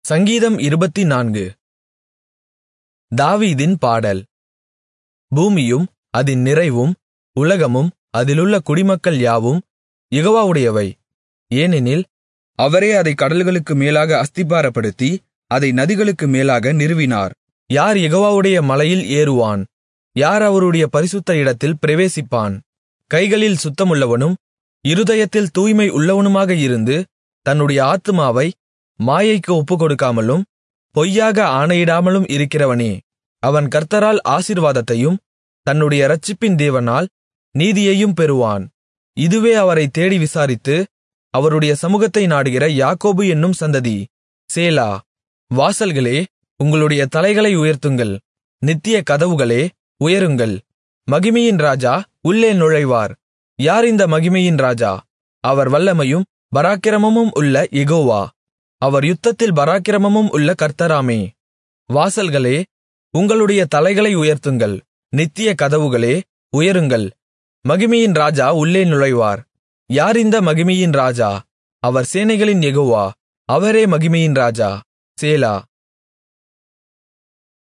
சங்கீதம் இருபத்துநான்கு தாவீதின் பாடல் பூமியும் அதின் நிறைவும் உலகமும் அதிலுள்ள குடிமக்கள் யாவும் யெகோவாவுடையவை ஏனெனில் அவரே அதைக் கடல்களுக்கு மேலாக அஸ்திபாரப்படுத்தி அதை நதிகளுக்கு மேலாக நிறுவினார் யார் யெகோவாவுடைய மலையில் ஏறுவான் யார் அவருடைய பரிசுத்த இடத்தில் பிரவேசிப்பான் கைகளில் சுத்தமுள்ளவனும் இருதயத்தில் தூய்மை உள்ளவனுமாக இருந்து தன்னுடைய ஆத்துமாவை மாயைக்கு ஒப்புக்கொடுக்காமலும் பொய்யாக ஆணையிடாமலும் இருக்கிறவனே அவன் கர்த்தரால் ஆசீர்வாதத்தையும் தன்னுடைய இரட்சிப்பின் தேவனால் நீதியையும் பெறுவான் இதுவே அவரைத் தேடி விசாரித்து அவருடைய சமுகத்தை நாடுகிற யாக்கோபு என்னும் சந்ததி சேலா வாசல்களே உங்களுடைய தலைகளை உயர்த்துங்கள் நித்திய கதவுகளே உயருங்கள் மகிமையின் ராஜா உள்ளே நுழைவார் யார் இந்த மகிமையின் ராஜா அவர் வல்லமையும் பராக்கிரமமும் உள்ள யெகோவா அவர் யுத்தத்தில் பராக்கிரமமும் உள்ள கர்த்தராமே வாசல்களே உங்களுடைய தலைகளை உயர்த்துங்கள் நித்திய கதவுகளே உயருங்கள் மகிமையின் ராஜா உள்ளே நுழைவார் யார் இந்த மகிமையின் ராஜா அவர் சேனைகளின் யெகோவா அவரே மகிமையின் ராஜா சேலா